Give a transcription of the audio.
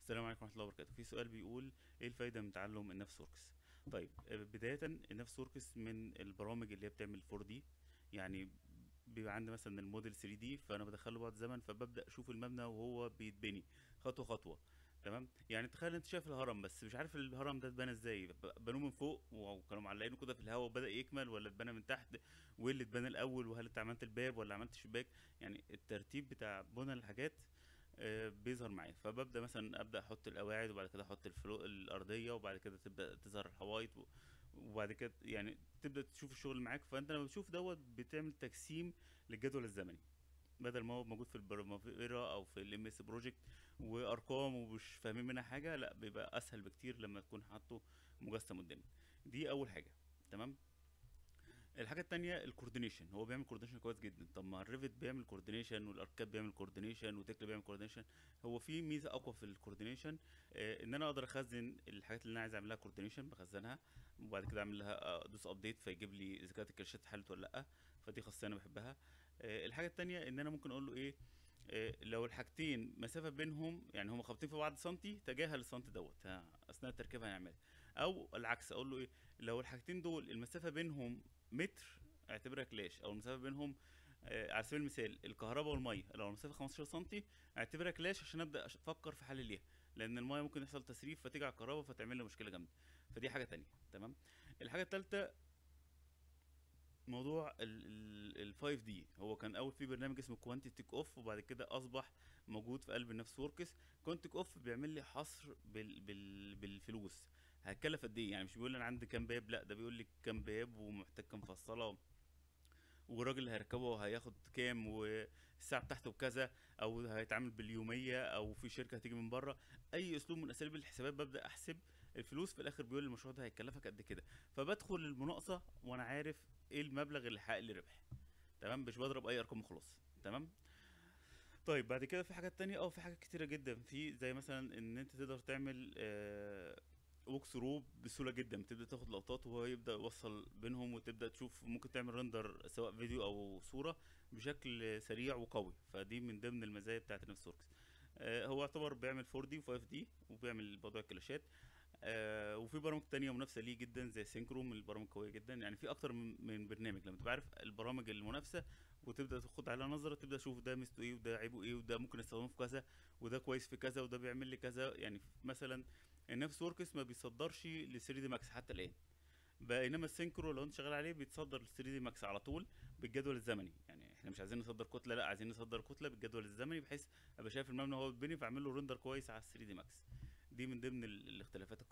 السلام عليكم ورحمه الله وبركاته في سؤال بيقول ايه الفايده من تعلم النفس وركس طيب آه، بدايه النفس وركس من البرامج اللي هي بتعمل 4 دي يعني بيبقى عندي مثلا الموديل 3 دي فانا بدخله بعد زمن فببدا اشوف المبنى وهو بيتبني خطوه خطوه تمام يعني تخيل انت شايف الهرم بس مش عارف الهرم ده اتبنى ازاي ب- بنوه من فوق وكانوا معلقينه كده في الهواء وبدا يكمل ولا اتبنى من تحت وايه اللي اتبنى الاول وهل انت عملت الباب ولا عملت شباك يعني الترتيب بتاع بنى الحاجات آه، بيظهر معايا فببدا مثلا ابدا احط القواعد وبعد كده احط الفلو الارضيه وبعد كده تبدا تظهر الحوايط و- وبعد كده يعني تبدا تشوف الشغل معاك فانت لما بتشوف دوت بتعمل تجسيم للجدول الزمني بدل ما هو موجود في البرمافيرا او في الام اس بروجكت وارقام ومش فاهمين منها حاجه لا بيبقى اسهل بكتير لما تكون حاطه مجسم قدامك دي اول حاجه تمام الحاجة التانية الكوردينيشن هو بيعمل كوردينيشن كويس جدا طب ما الريفت بيعمل كوردينيشن والاركاد بيعمل كوردينيشن وتكلا بيعمل كوردينيشن هو في ميزة اقوى في الكوردينيشن آه ان انا اقدر اخزن الحاجات اللي انا عايز اعمل لها كوردينيشن بخزنها وبعد كده اعمل لها آه، ادوس ابديت فيجيب لي اذا كانت الكراشات اتحلت ولا لا فدي خاصية انا بحبها آه الحاجة التانية ان انا ممكن اقول له ايه آه، لو الحاجتين مسافة بينهم يعني هم خابطين في بعض سنتي تجاهل السنتي دوت ها، اثناء التركيب هنعملها او العكس اقول له ايه لو الحاجتين دول المسافة بينهم متر اعتبرها كلاش او المسافه بينهم آه، على سبيل المثال الكهرباء والميه لو المسافه 15 سم اعتبرها كلاش عشان ابدا أش- افكر في حل ليها لان الميه ممكن يحصل تسريب فتيجي على الكهرباء فتعمل لي مشكله جامده فدي حاجه تانية تمام الحاجه الثالثه موضوع ال 5 دي هو كان اول في برنامج اسمه كوانتي تيك اوف وبعد كده اصبح موجود في قلب النفس وركس كوانتي تيك اوف بيعمل لي حصر بال بال بالفلوس هتكلف قد ايه يعني مش بيقول لي انا عندي كام باب لا ده بيقول لي كام باب ومحتاج كام فصاله والراجل اللي هيركبه هياخد كام والساعه بتاعته بكذا او هيتعامل باليوميه او في شركه هتيجي من بره اي اسلوب من اساليب الحسابات ببدا احسب الفلوس في الاخر بيقول لي المشروع ده هيكلفك قد كده فبدخل المناقصه وانا عارف ايه المبلغ اللي هيحقق لي ربح تمام مش بضرب اي ارقام وخلاص تمام طيب بعد كده في حاجات تانية اه في حاجات كتيرة جدا في زي مثلا ان انت تقدر تعمل آه ووك ثرو بسهولة جدا بتبدأ تاخد لقطات وهو يبدأ يوصل بينهم وتبدأ تشوف ممكن تعمل رندر سواء فيديو او صورة بشكل سريع وقوي فدي من ضمن المزايا بتاعت نفس وركس آه هو يعتبر بيعمل 4 دي و5 دي وبيعمل موضوع الكلاشات آه وفي برامج تانية منافسة ليه جدا زي سينكرو من البرامج القوية جدا يعني في أكتر من من برنامج لما تبقى عارف البرامج المنافسة وتبدأ تاخد عليها نظرة تبدأ تشوف ده ميزته ايه وده عيبه ايه وده ممكن استخدمه في كذا وده كويس في كذا وده بيعمل لي كذا يعني مثلا النفس وركس ما بيصدرش ل 3 دي ماكس حتى الآن بينما السينكرو لو انت شغال عليه بيتصدر ل 3 دي ماكس على طول بالجدول الزمني يعني احنا مش عايزين نصدر كتله لا عايزين نصدر كتله بالجدول الزمني بحيث ابقى شايف المبنى وهو بيتبني فاعمل له ريندر كويس على 3 دي ماكس دي من ضمن ال- الاختلافات